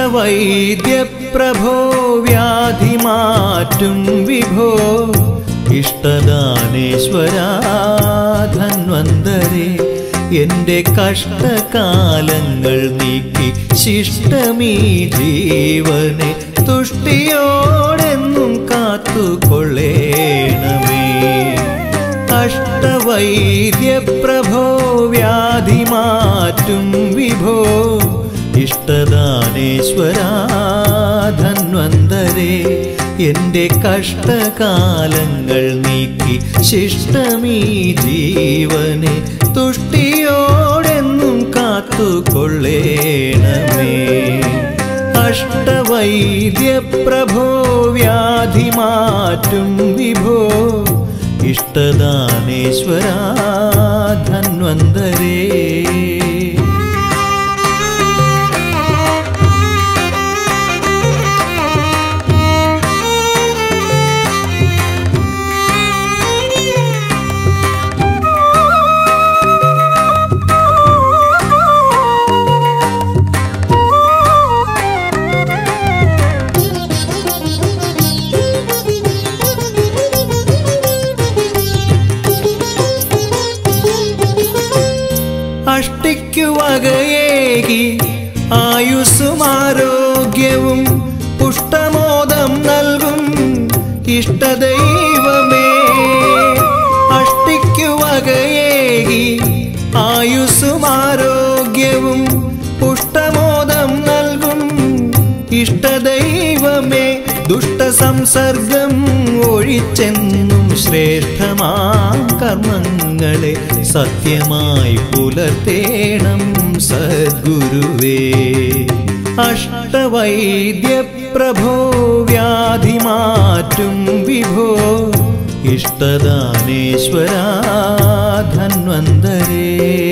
അഷ്ടവൈദ്യപ്രഭോ വ്യാധി മാറ്റും വിഭോ ഇഷ്ടദാനേശ്വരാ ധന്വന്തരേ എന്റെ കഷ്ടകാലങ്ങൾ നീക്കി ശിഷ്ടമീ ജീവനെ തുഷ്ടിയോടെന്നും കാത്തുകൊള്ളേണമേ അഷ്ടവൈദ്യപ്രഭോ വ്യാധി മാറ്റും വിഭോ ഇഷ്ടദാനേശ്വരാ ധന്വന്തരേ എന്റെ കഷ്ടകാലങ്ങൾ നീക്കി ശിഷ്ടമീ ജീവനെ തുഷ്ടിയോടെന്നും കാത്തുകൊള്ളേണമേ അഷ്ടവൈദ്യപ്രഭോ വ്യാധി മാറ്റും വിഭോ ഇഷ്ടദാനേശ്വരാ ധന്വന്തരേ അഷ്ടിക്കു വകയേകി ആയുസ്സും ആരോഗ്യവും പുഷ്ടമോദം നൽകും ഇഷ്ടദൈവമേ അഷ്ടിക്കു വകയേകി ആയുസ്സും ആരോഗ്യവും പുഷ്ടമോദം നൽകും ഇഷ്ടദൈവമേ ദുഷ്ടസംസർഗം ഒഴിച്ചെന്നും ശ്രേഷ്ഠമാ കർമ്മങ്ങളെ സത്യമായി പുലർത്തേണം സദ്ഗുരുവേ അഷ്ടവൈദ്യപ്രഭോ വ്യാധി മാറ്റും വിഭോ ഇഷ്ടദാനേശ്വരാ ധന്വന്തരേ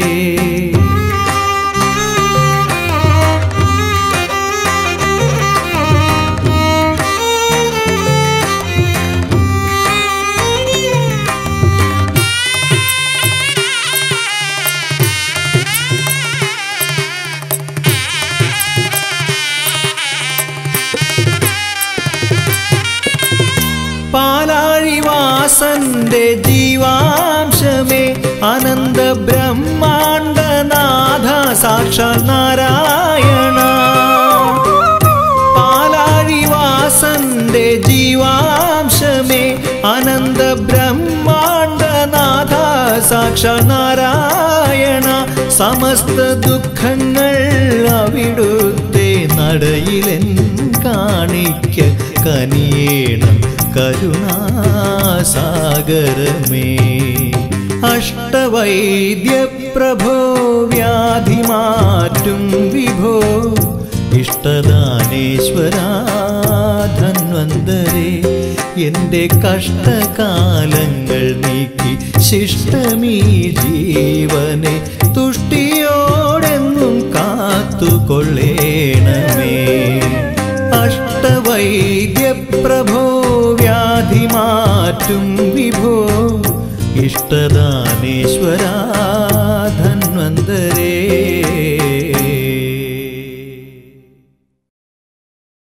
പാലാഴിവാസന്റെ ജീവാംശമേ അനന്ത ബ്രഹ്മാണ്ടനാഥ സാക്ഷാൽ നാരായണ പാലാഴിവാസന്റെ ജീവാംശമേ അനന്ത ബ്രഹ്മാണ്ടനാഥ സാക്ഷാൽ നാരായണ സമസ്ത ദുഃഖങ്ങൾ അവിടുത്തെ നടയിലെൻ കാണിക്ക കനിയേണം കരുണാസാഗരമേ അഷ്ടവൈദ്യപ്രഭോ വ്യാധി മാറ്റും വിഭോ ഇഷ്ടദാനേശ്വരാ ധന്വന്തരേ എന്റെ കഷ്ടകാലങ്ങൾ നീക്കി ശിഷ്ടമീ ജീവനെ തുഷ്ടിയോടെന്നും കാത്തുകൊള്ളേണമേ അഷ്ടവൈദ്യപ്രഭോ വ്യാധി മാറ്റും വിഭോ ഇഷ്ടദാനേശ്വരാ ധന്വന്തരേ